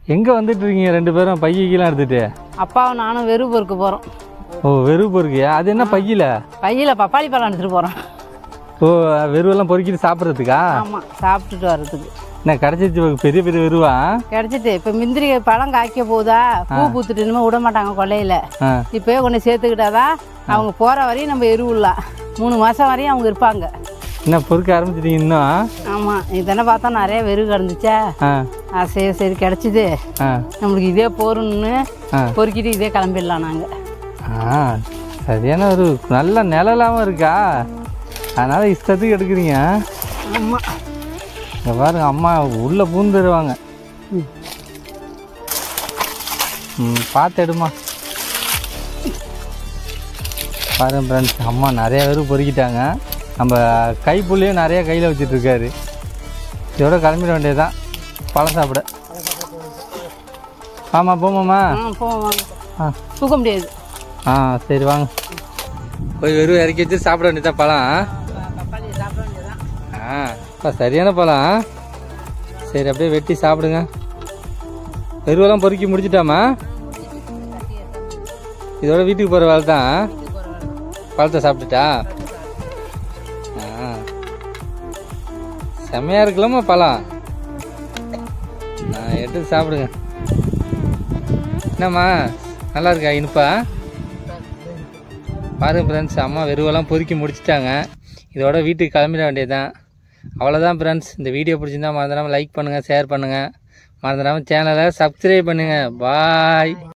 எங்கே வந்துட்டு இருக்கீங்க ரெண்டு பேரும் பையெல்லாம் எடுத்துட்டு அப்பாவும் நானும் வெறு பொறுக்க போகிறோம் ஓ வெறும் பொறுக்கியா அது என்ன பையில பையில் பப்பாளி பழம் எடுத்துகிட்டு போகிறோம் ஓ வெறுவெல்லாம் பொறுக்கிட்டு சாப்பிட்றதுக்கா ஆமாம் சாப்பிட்டுட்டு வர்றதுக்கு என்ன கிடச்சிச்சு பெரிய பெரிய வெறுவா கிடச்சிட்டு இப்போ முந்திரி பழம் காய்க்க போகுதா பூ பூத்துட்டு இனிமேல் விட மாட்டாங்க கொல்லையில் ஆ இப்போயே கொண்டு சேர்த்துக்கிட்டாதான் அவங்க போகிற வரையும் நம்ம எருவுலாம் மூணு மாதம் வரையும் அவங்க இருப்பாங்க என்ன பொறுக்க ஆரம்பிச்சிட்டீங்க இன்னும் ஆமாம் இதனை பார்த்தா நிறைய வெறு கிடந்துச்சா ஆ ஆ சரி சரி கிடச்சிது ஆ நம்மளுக்கு இதே போறணும்னு ஆ. பொறுக்கிட்டு இதே கிளம்பிடலாம் நாங்கள் ஆ சரியான ஒரு நல்ல நிழலாகவும் இருக்கா அதனால இஷ்டத்துக்கு எடுக்கிறீங்க ஆமாம் இங்கே பாருங்க அம்மா உள்ளே பூந்துருவாங்க ம் பார்த்து எடுமா பாருங்க ஃப்ரெண்ட்ஸ் அம்மா நிறைய பேர் பொறுக்கிட்டாங்க நம்ம கைப்புள்ளையே நிறைய கையில் வச்சுட்டு இருக்காரு இதோட கிளம்பிட வேண்டியதுதான் பழம் சாப்பிட ஆமாம் போமாம்மா ஆ போவோம் வாங்க ஆ தூக்க முடியாது ஆ சரி வாங்க போய் வெறும் இறக்கி வச்சு சாப்பிட வேண்டியதா பழம் பப்பாளி சாப்பிட வேண்டியதான் ஆ அப்பா, சரியான பழம் சரி அப்படியே வெட்டி சாப்பிடுங்க வெறுவெல்லாம் பொறுக்கி முடிச்சிட்டாமா இதோட வீட்டுக்கு போகிற வேலை தான் பழத்தை சாப்பிட்டுட்டா ஆ செம்மையா இருக்கலாமா பழம் நான் எடுத்து சாப்பிடுங்க என்னம்மா நல்லா இருக்கா இனிப்பா பாருங்க ஃப்ரெண்ட்ஸ் அம்மா வெறுவெல்லாம் பொறுக்கி முடிச்சிட்டாங்க இதோட வீட்டுக்கு கிளம்பிட வேண்டியதுதான் அவ்வளோதான் ஃப்ரெண்ட்ஸ் இந்த வீடியோ பிடிச்சிருந்தா மறந்துடாமல் லைக் பண்ணுங்கள் ஷேர் பண்ணுங்கள் மறந்துடாமல் சேனலை சப்ஸ்கிரைப் பண்ணுங்கள் பாய்